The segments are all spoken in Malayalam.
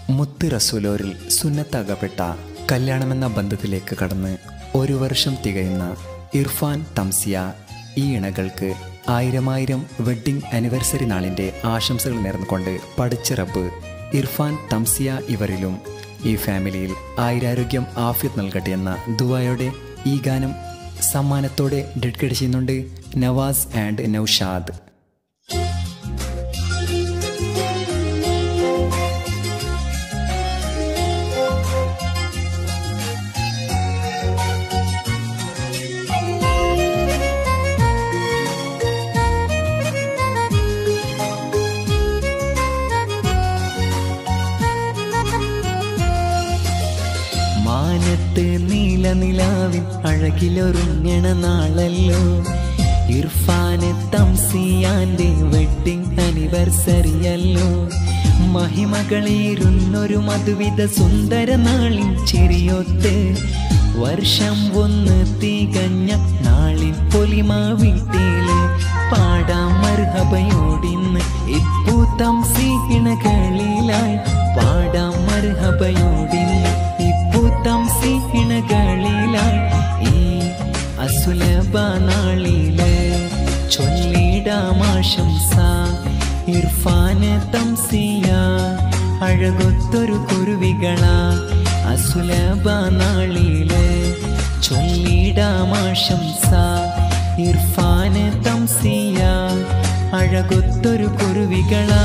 മുത്ത് റസൂലോരിൽ സുന്നത്താകപ്പെട്ട കല്യാണമെന്ന ബന്ധത്തിലേക്ക് കടന്ന് ഒരു വർഷം തികയുന്ന ഇർഫാൻ തംസിയ ഈ ഇണകൾക്ക് ആയിരമായിരം വെഡ്ഡിംഗ് ആനിവേഴ്സറി നാളിൻ്റെ ആശംസകൾ നേർന്നുകൊണ്ട് പഠിച്ച റബ്ബ് ഇർഫാൻ തംസിയ ഇവരിലും ഈ ഫാമിലിയിൽ ആയിരാരോഗ്യം ആഫ്യത്ത് നൽകട്ടെ എന്ന ദുബായോടെ ഈ ഗാനം സമ്മാനത്തോടെ ഡെഡിക്കേറ്റ് ചെയ്യുന്നുണ്ട് നവാസ് ആൻഡ് നൌഷാദ് മാനത്ത് നീല നിലാവിൻ അഴകിലൊരുങ്ങണ നാളല്ലോ ഇർഫാന് തംസിയാന്റെ വെഡിങ് ആനിവേഴ്സറിയല്ലോ മഹിമകളേറുന്നൊരു മധുവിധ സുന്ദര നാളിൻ ചെറിയൊത്ത് വർഷം ഒന്ന് തികഞ്ഞ നാളിൻ പൊലിമ വീട്ടില് പാടാം മർഹബയോടിന്ന് ഇപ്പൂ തംസിണകളിലായി പാടാം മർഹബയോടിന്ന് ഇപ്പൂ തംസിണകളിലായി ഈ അസുലഭ നാളില് ചൊല്ലിടാം ആശംസ ഇർഫാന് തംസിയ അഴകൊത്തൊരു കുരുവികള അസുലഭ നാളില് ചൊല്ലിടാം ആശംസ ഇർഫാന് തംസിയ അഴകൊത്തൊരു കുരുവികളാ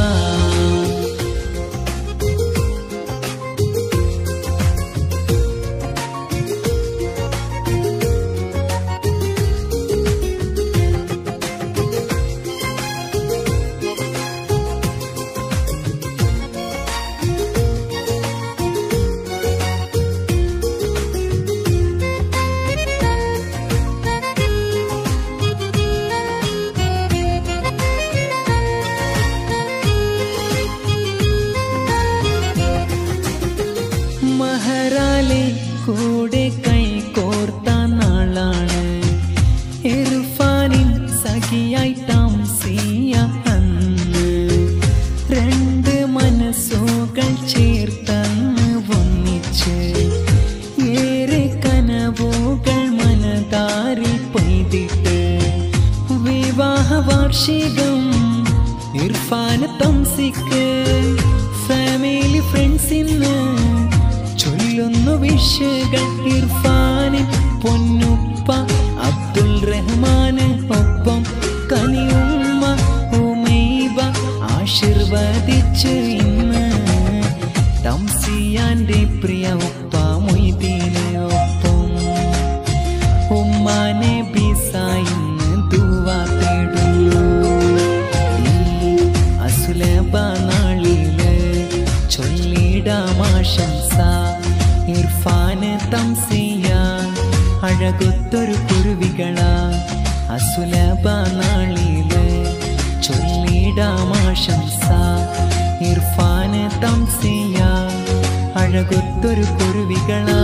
മഹറാലെ കൂടെ കൈ കോർത്ത നാളാണ് ഇർഫാനിൻ സഖിയായി താമസിയ അന്ന് രണ്ട് മനസ്സുകൾ ചേർത്തന്ന് ഒന്നിച്ച് ഏറെ കനവുകൾ മനതാരിൽ പെയ്തിട്ട് വിവാഹ വാർഷികം ഇർഫാന് തംസിക്ക് ഫാമിലി ഫ്രണ്ട്സിന്ന് ചൊല്ലുന്നു വിഷകൾ ഇർഫാനിൻ പൊന്നുപ്പ അബ്ദുൽ റഹ്മാന് ഒപ്പം കനിയുമ്മ ഉമൈബ ആശീർവദിച്ച് ഇന്ന് തംസിയാന്റെ പ്രിയ ഉപ്പ മൊയ്തീന് ഒപ്പം ഉമ്മാനെ ബിസായിന്ന് ദുവാ തേടുന്നു ഈ അസുലഭ നാളില് ചൊല്ലിടാം ആശംസ ഇർഫാന് തംസിയ അഴകൊത്തൊരു കുരുവികള അസുലഭ നാളില് ചൊല്ലിടാം ആശംസ ഇർഫാന് തംസിയ അഴകൊത്തൊരു കുരുവികളാ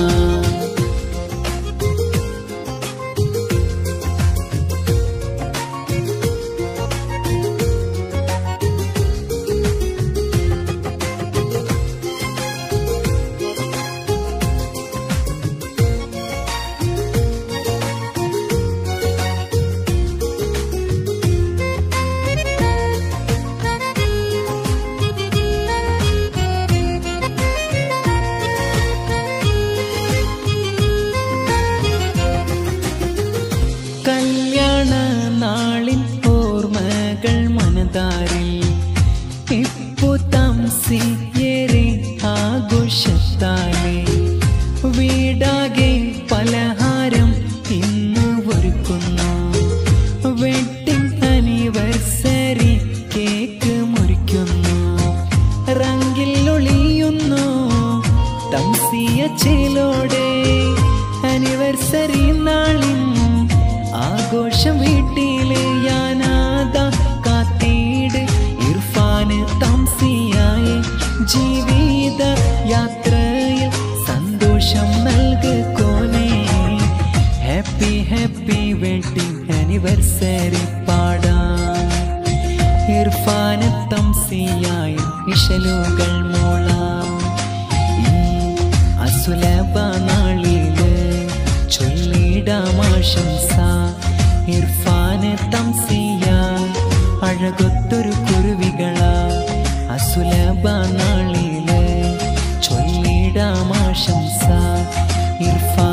കല്യാണ നാളിൻ ഓർമ്മകൾ മനതാരിൽ ഇപ്പു താമസിയേറെ ആഘോഷത്താലെ വീടാകെ പലഹാരം ഇന്ന് ഒരുക്കുന്നു വെഡിങ് ആനിവേഴ്സറി കേക്ക് മുറിക്കുന്നു റങ്കിൽ ഒളിയുന്നു തംസിയ ചേലോടെ ആനിവേഴ്സറി നാളിൻ ആഘോഷം വീട്ടിലെ യാനാദ കാത്തീട് ഇർഫാന് തംസിയായി ജീവിത യാത്രയിൽ സന്തോഷം നൽകുകോനെ ഹാപ്പി ഹാപ്പി വെഡിങ് ആനിവേഴ്സറി പാടാം ഇർഫാന് തംസിയായി ഇഷലുകൾ മോളാം ചൊല്ലിടാമാശംസ ഇർഫാന് തംസിയ അഴകൊത്തൊരു കുരുവികള അസുലഭ നാളില് ചൊല്ലിടാമാശംസ ഇർഫാൻ